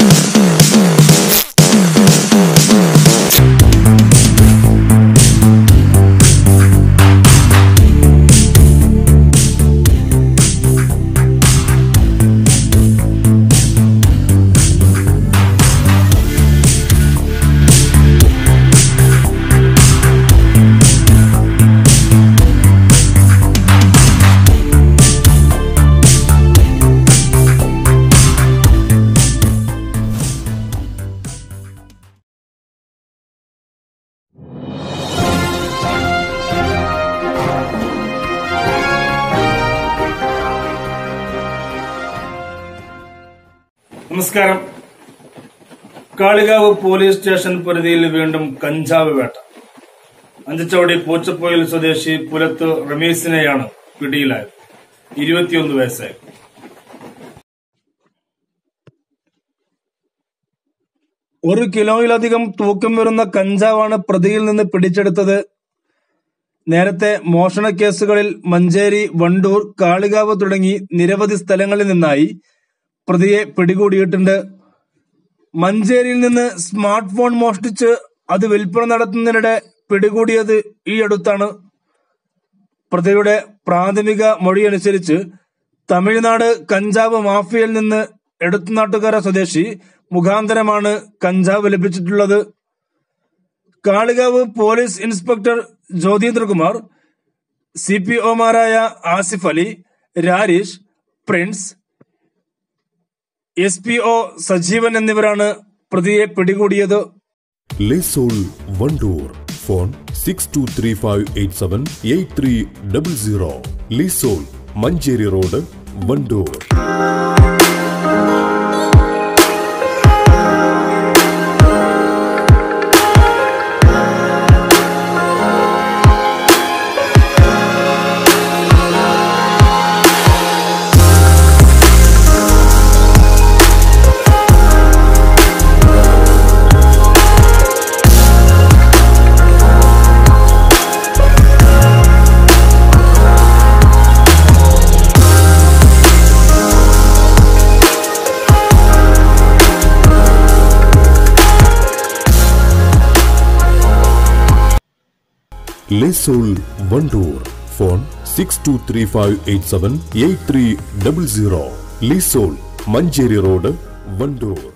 നമസ്കാരം Kalikavu police station പരിധിയിൽ വീണ്ടും കഞ്ചാവ് വേട്ട അഞ്ചച്ചവടി പൂച്ചപ്പോയിൽ സ്വദേശി പുലത്ത് റമീസിനെയാണ് പിടിയിലായത് ഇരുപത്തിയൊന്ന് വയസ്സായി ഒരു കിലോയിലധികം തൂക്കം വരുന്ന കഞ്ചാവാണ് പ്രതിയിൽ നിന്ന് പിടിച്ചെടുത്തത് നേരത്തെ മോഷണ കേസുകളിൽ മഞ്ചേരി വണ്ടൂർ കാളികാവ് തുടങ്ങി നിരവധി സ്ഥലങ്ങളിൽ നിന്നായി പ്രതിയെ പിടികൂടിയിട്ടുണ്ട് മഞ്ചേരിയിൽ നിന്ന് സ്മാർട്ട് ഫോൺ മോഷ്ടിച്ച് അത് വിൽപ്പന നടത്തുന്നതിനിടെ പിടികൂടിയത് ഈ അടുത്താണ് പ്രതിയുടെ പ്രാഥമിക മൊഴിയനുസരിച്ച് തമിഴ്നാട് കഞ്ചാവ് മാഫിയയിൽ നിന്ന് എടുത്തുനാട്ടുകര സ്വദേശി മുഖാന്തരമാണ് കഞ്ചാവ് ലഭിച്ചിട്ടുള്ളത് Kalikavu police inspector Jyothindrakumar C P ഒമാരായ Asif Ali Rareesh Prince S P O Sajeevan എന്നിവരാണ് പ്രതിയെ പിടികൂടിയത് Lisol Wandoor phone six two three five eight seven eight three double zero Lisol Manjeri road Wandoor Lisol Wandoor phone six two three five eight seven eight three double zero Lisol Manjeri road Wandoor